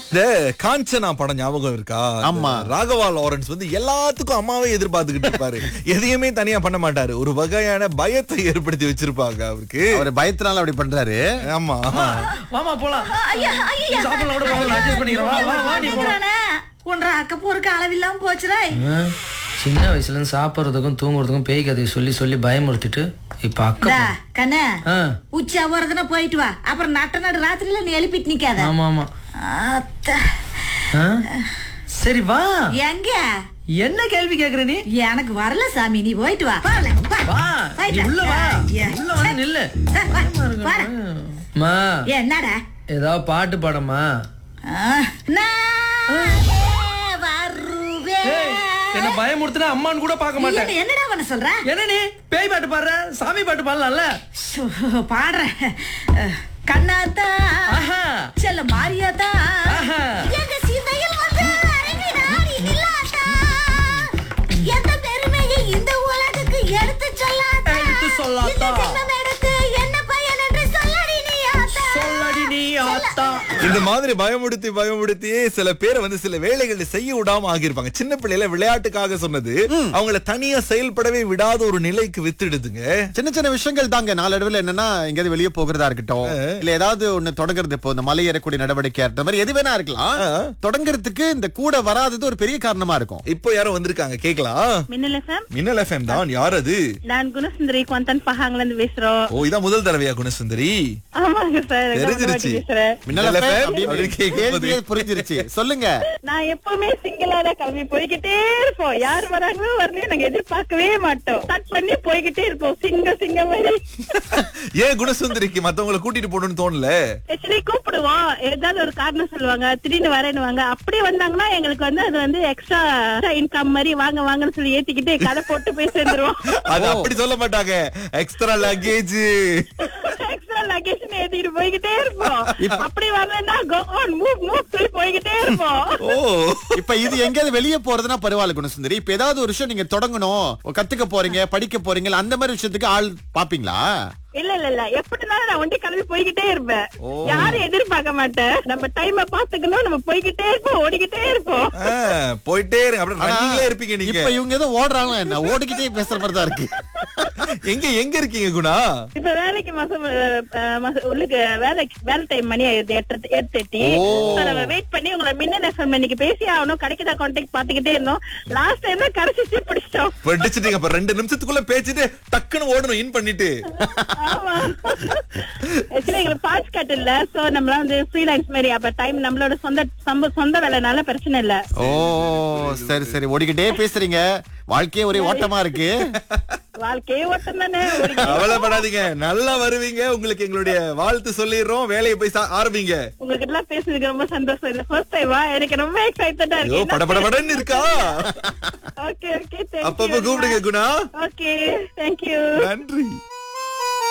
இந்த காஞ்சனா படம் ஞாபகம் இருக்கா ஆமா. இந்த ராகவா லாரன்ஸ் வந்து எல்லாத்துக்கும் அம்மாவே எதிர்பார்த்துக்கிட்டு இருப்பாரு எதையுமே தனியா பண்ண மாட்டாரு ஒரு வகையான பயத்தை ஏற்படுத்தி வச்சிருப்பாங்க அவருக்கு அவர் பயத்தினால அப்படி பண்றாரு ஆமா வாமா போலாம் ஐயா, ஐயா. சாப்பிடலாம் கூட போகலாம் அட்ஜஸ்ட் பண்ணிக்கிறேன் வா வா வா நீ போலாம் நிக்கிறானே. ஒன்றரை அக்க போருக்கு அளவில்லாம போச்சுடா ஆ, சின்ன வயசுல இருந்து சாப்பிட்றதுக்கும் தூங்குறதுக்கும் பேய் கதையை சொல்லி சொல்லி பயமுறுத்திட்டு இப்ப அக்கா இந்தா, கண்ணு ஆ, உச்சா போறதுன்னா போயிட்டு வா அப்புறம் நட்ட நடு ராத்திரில நீ எழுப்பிட்டு நிக்காத ஆமா ஆமா ஆத்தா. ஆ, சரி வா எங்க என்ன கேள்வி கேக்குற நீ எனக்கு வரல சாமி நீ போயிட்டு வா போகல, வா. வா போயிட்டு நீ வா. உள்ள வா ஐயா. உள்ள வந்து நில்லு வா, வா, வா. மா என்னடா ஏதாவது பாட்டு பாடமா ஆ, நான் வருவேன். ஏய், என்ன பயமுறுத்துனா அம்மான்னு கூட பார்க்க மாட்டேன் என்ன- என்னடா பண்ண சொல்ற என்ன நீ பேய் பாட்டு பாடுற சாமி பாட்டு பாடலாம்ல சோ, பாடுறேன் அஹ், கண்ணாத்தா ஆஹா செல்ல மாரியாத்தா ஆஹா. எங்க சிந்தையில் வந்து அரங்கினார் இனிலாத்தா. எந்த பெருமையை இந்த உலகுக்கு எடுத்து சொல்லாத்தா. எடுத்து சொல்லாத்தா. இந்த ஜென்மம் எடுத்து என்ன பயன் என்று சொல்லடி நீ ஆத்தா. சொல்லடி நீ ஆத்தா இந்த மாதிரி பயமுடுத்தி பயமுடுத்தி சில பேரை வந்து சில வேலைகளை செய்ய விடாம ஆகியிருப்பாங்க சின்ன பிள்ளையில விளையாட்டுக்காக சொன்னது அவங்கள தனியா செயல்படவே விடாத ஒரு நிலைக்கு வித்துடுதுங்க சின்ன சின்ன விஷயங்கள் தாங்க நாளடைவில் என்னன்னா எங்கேயாவது வெளியே போகிறதா இருக்கட்டும் இல்ல ஏதாவது ஒண்ணு தொடங்குறது இப்போ இந்த மலை ஏறக்கூடிய நடவடிக்கை அந்த மாதிரி எது வேணா இருக்கலாம் தொடங்குறதுக்கு இந்த கூட வராதது ஒரு பெரிய காரணமா இருக்கும் இப்போ யாரோ வந்திருக்காங்க கேக்கலாம் மின்னல் எஃப்எம் மின்னல் எஃப்எம் தான் யார் அது நான் குணசுந்தரி குவந்தன் பஹாங்ல இருந்து பேசுறோம் ஓ இதான் முதல் தடவையா குணசுந்தரி ஆமாங்க சார் தெரிஞ்சிருச்சு பேசுறேன் மின்னல் மின்னல் FM FM அப்படின்னு அப்படின்னு கேட்கும்போது. கேள்வியே புரிஞ்சிருச்சு சொல்லுங்க நான் எப்பவுமே சிங்கிளா தான் கிளம்பி போய்கிட்டே இருப்போம் யார் வராங்களோ வரலையோ நாங்க எதிர்பார்க்கவே மாட்டோம் ஸ்டார்ட் பண்ணி போய்கிட்டே இருப்போம் சிங்க சிங்க மாதிரி ஏன் குணசுந்தரிக்கு மத்தவங்களை கூட்டிட்டு போகணும்னு தோணல ஆக்சுவலி கூப்பிடுவோம் ஏதாவது ஒரு காரணம் சொல்லுவாங்க திடீர்னு வரேன்னுவாங்க அப்படியே வந்தாங்கன்னா எங்களுக்கு வந்து அது வந்து எக்ஸ்ட்ரா இன்கம் மாதிரி வாங்க வாங்கன்னு சொல்லி ஏத்திக்கிட்டு கடை போட்டு போய் சேர்ந்துருவோம் அது அப்படி சொல்ல மாட்டாங்க எக்ஸ்ட்ரா லக்கேஜ் எக்ஸ்ட்ரா லக்கேஜ் ஏத்திக்கிட்டு போய்கிட்டே இருப்போம் அப்படி வரலன்னா கோ ஆன் மூவ் மூவ் சொல்லி போய்கிட்டே இருப்போம் ஓ இப்ப இது எங்கேயாவது வெளியே போறதுன்னா பரவாயில்ல குணசுந்தரி இப்ப ஏதாவது ஒரு விஷயம் நீங்க தொடங்கணும் கத்துக்க போறீங்க படிக்க போறீங்க அந்த மாதிரி விஷயத்துக்கு ஆள் பாப்பீங்களா இல்ல இல்ல இல்ல எப்படினாலும் நான் ஒண்டி கிளம்பி போய்கிட்டே இருப்பேன் யாரும் எதிர்பார்க்க மாட்டேன் நம்ம டைம பாத்துக்கணும் நம்ம போய்கிட்டே இருப்போம் ஓடிக்கிட்டே இருப்போம் ஆ, போயிட்டே இருங்க அப்படியே ஆனா, ரன்னிங்ல இருப்பீங்க நீங்க இப்ப இவங்க ஏதோ ஓடுறாங்களா என்ன ஓடிக்கிட்டே பேசுற மாதிரி தான் இருக்கு எங்க எங்க இருக்கீங்க குணா இப்ப வேலைக்கு மாசம் அஹ், மாசம் உள்ளுக்கு வேலைக்கு வேலை டைம் மணி ஆயிடுது எட்டு எட்டு எட்டி ஓ. நம்ம வெயிட் பண்ணி உங்களை மின்னல் எஃப்எம் இன்னைக்கு பேசி ஆகணும் கிடைக்குதா கான்டாக்ட் பாத்துக்கிட்டே இருந்தோம் லாஸ்ட் டைம் தான் கடைசி பிடிச்சிட்டோம் படிச்சுட்டீங்க அப்ப ரெண்டு நிமிஷத்துக்குள்ள பேசிட்டு டக்குன்னு ஓடணும் இன் பண்ணிட்டு ஆமா ஆக்சுவலி எங்களுக்கு பாஸ் கட் இல்ல சோ நம்மள வந்து ஃப்ரீலான்ஸ் மாதிரி அப்ப டைம் நம்மளோட சொந்த சம்ப- சொந்த வேலைனால பிரச்சனை இல்ல ஓ சரி சரி ஓடிக்கிட்டே பேசுறீங்க வாழ்க்கையே ஒரே ஓட்டமா இருக்கு வாழ்க்கையே ஓட்டம் தானே கவலைப்படாதீங்க நல்லா வருவீங்க உங்களுக்கு எங்களுடைய வாழ்த்து சொல்லிடுறோம் வேலையை போய் சா- ஆரம்பிங்க உங்ககிட்ட எல்லாம் பேசுறதுக்கு ரொம்ப சந்தோஷம் இல்ல ஃபர்ஸ்ட் டைமா எனக்கு ரொம்ப எக்ஸைட்டடா ஐயோ இருக்கு படபடபடன்னு இருக்கா ஓகே ஓகே அப்பப்ப கூப்பிடுங்க குணா ஓகே தேங்க்யூ நன்றி